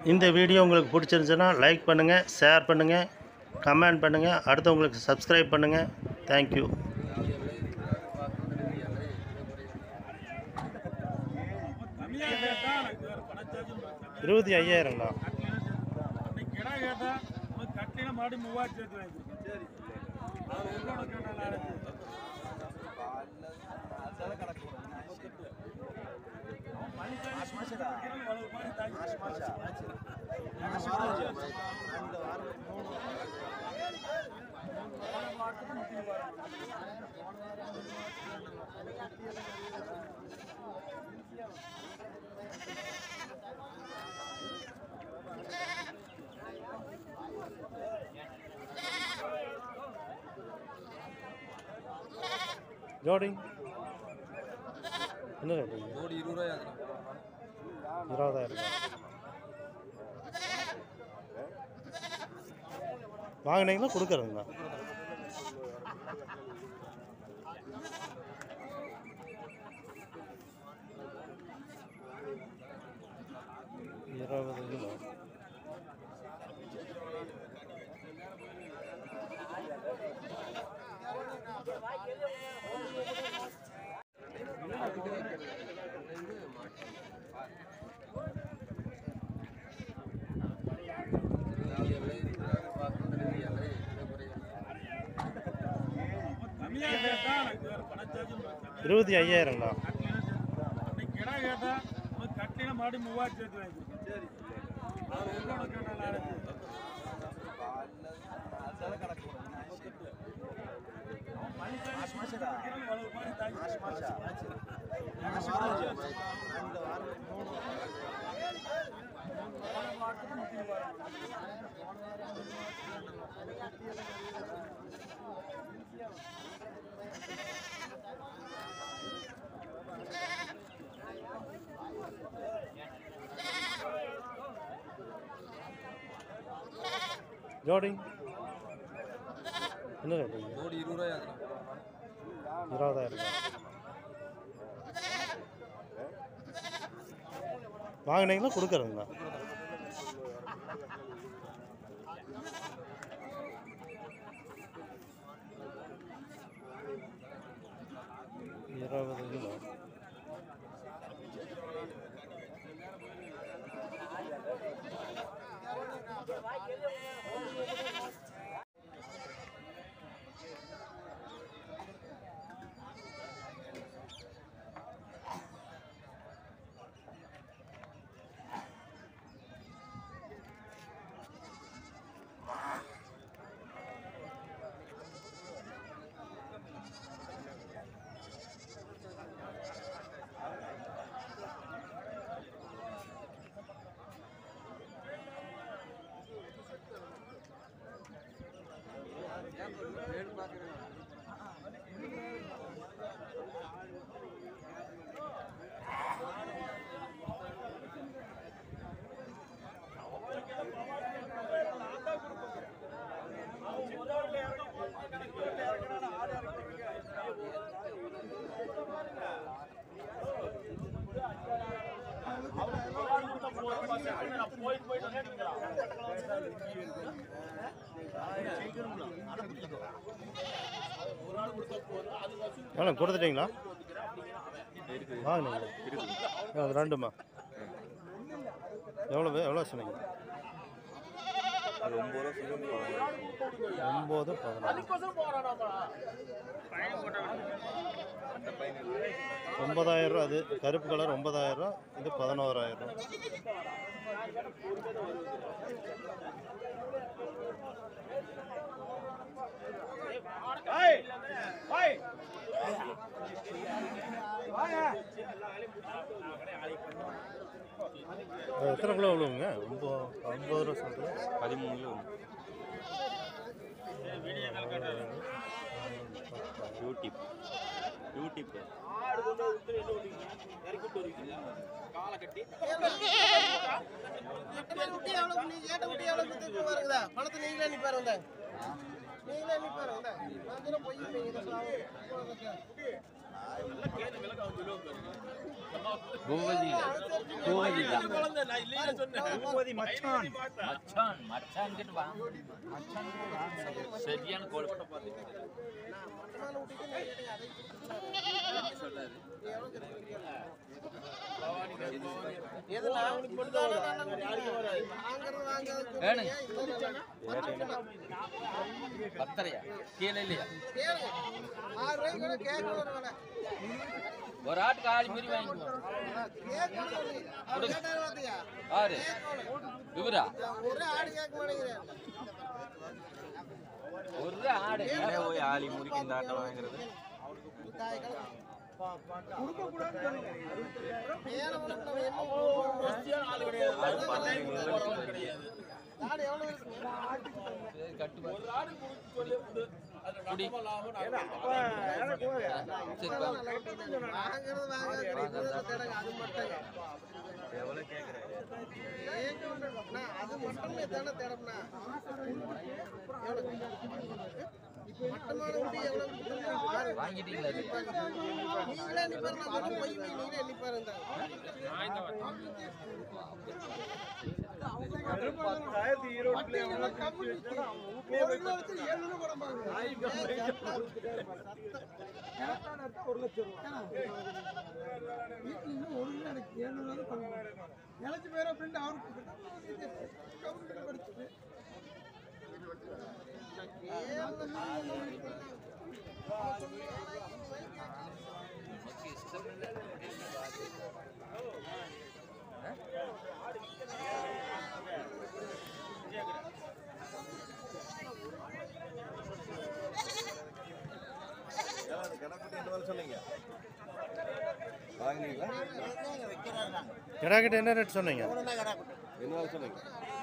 இந்த வீடியோ உங்களுக்கு பிடிச்சிருந்துச்சுன்னா லைக் பண்ணுங்கள் ஷேர் பண்ணுங்கள் கமெண்ட் பண்ணுங்கள் அடுத்தவங்களுக்கு சப்ஸ்கிரைப் பண்ணுங்கள் தேங்க்யூ கம்மியாக கேட்டா எனக்கு வேறு பணச்சார்ஜும் கம்மியாக இருபத்தி ஐயாயிரங்களா அன்னைக்கு கிடா கேட்டா உனக்கு கட்டின மாடி மூவாயிரம் சேர்த்து வாங்கியிருக்கேன் சரி அது உங்களோட கேட்டா நாளைக்கு ஜோடி என்ன ரேட்டு ஜோடி இருபது ரூபாய் இருபதாயிரம் வாங்கினீங்களா கொடுக்குறதுங்களா இருபது கிலோ கம்மியாக கேட்டா எனக்கு வேறு பணச்சார்ஜும் கம்மியாக இருபத்தி ஐயாயிரங்களா அன்னைக்கு கிடா கேட்டா உனக்கு கட்டின மாடி மூவாயிரம் சேர்த்து வாங்கியிருக்கேன் சரி அது உங்களோட கேட்டா நாளைக்கு ஜோடி என்ன ரேட்டு ஜோடி இருபது ரூபாய் இருபதாயிரம் வாங்கினீங்களா கொடுக்குறதுங்களா இருபது கிலோ எவ்வளோ கொடுத்துட்டீங்களா வாங்கினீங்களா அது ரெண்டுமா எவ்வளோ எவ்வளோ சொன்னீங்க அது ஒம்பது ரூபா ஒம்பது பதினாறு ஒன்பதாயிரம் ரூபா அது கருப்பு கலர் ஒன்பதாயிரம் ரூபா இது பதினோராயிரம் ரூபா அது எத்தனை கிலோ விழுவுங்க ஒம்பது ஒம்பது ரூபா சொல்கிறேன் பதிமூணு கிலோ யூடியூப் யூடியூப் குட்டி எவ்வளவு நீ கேட்ட குட்டி எவ்வளவு கொடுத்து பாருங்கடா பணத்தை நீங்களே நீ பாருங்க நீங்களே நீ பாருங்க நான் பொய் இதை மச்சான் மச்சான் கிட்ட வா மச்சான் கிட்ட வா. சரியான குழப்பம் மொத்தமான ஊட்டிக்கு நீ கேட்டீங்க, அதை சொல்லாது. எவ்வளவு கேட்குறீங்க? எதுனா? இதுதானே நான் வாங்குறது வாங்காதது வேணும். சொல்றீங்க. இதுதான் பத்தரையா கீழே இல்லையா கேளுங்க. ஆறு ரூபாய்க்கு கூட கேட்கணும் ஒரு வேலை. ஒரு ஆட்டுக்கு ஆளு மீறி வாங்கிக்குவோம் கேட்கணும் ஒரு. அவர் கேட்டாரு பார்த்தியா? ஆறு இவரா ஒரே ஆடு கேட்க மாட்டேங்கிறேன் ஒரு ஆடு போய் ஆளி முறுக்கி இந்த ஆட்டம் வாங்குறது மேல உனக்கு நம்ம என்ன போடுவோம்? ஆடு எவ்வளவு இருக்குங்க? கட்டு குடி சரி பா. வாங்குறது வாங்காது கிடைக்கிறது தேடுங்க, அது மட்டும் எவ்வளோ கேட்குறேன் அண்ணா, அது மட்டுமே தானே தேடம்னா எவ்வளவு மட்டமான முடி எவ்வளவு கொடுத்துருக்கீங்க பாருங்க. வாங்கிட்டீங்களா இல்லையா நீங்களே நிப்பாரு நான் சொல்றேன் பொய் மீன் நீங்களே நிப்பாரு இந்த கணக்குட்டி என்ன வேலை சொன்னீங்க வாங்கினீங்களா கிடாக்கிட்ட என்ன ரேட் சொன்னீங்க என்ன வேலை சொன்னீங்க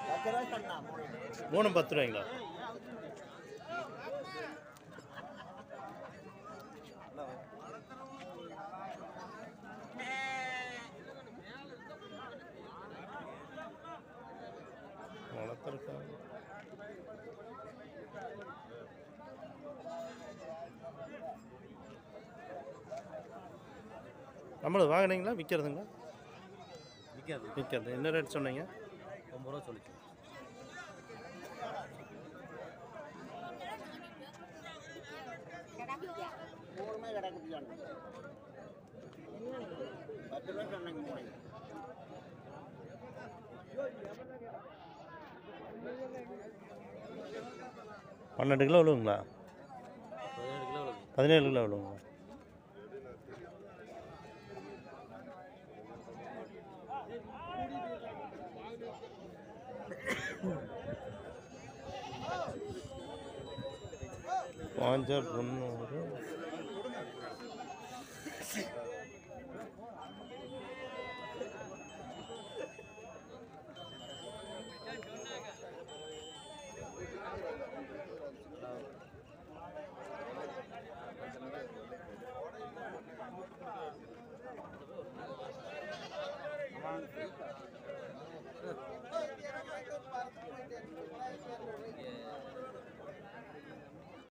மூணு பத்து ரூபாய்ங்களா வளர்த்துருக்காங்க நம்மளது வாங்கினீங்களா விற்கிறதுங்களா விற்காது விற்கிறது என்ன ரேட் சொன்னீங்க ஒம்பது ரூபா சொல்லிச்சு பன்னெண்டு கிலோ விழுவுங்களா பதினேழு கிலோ வருது பதினேழு கிலோ விழுவுங்களா பாஞ்சா பொண்ணு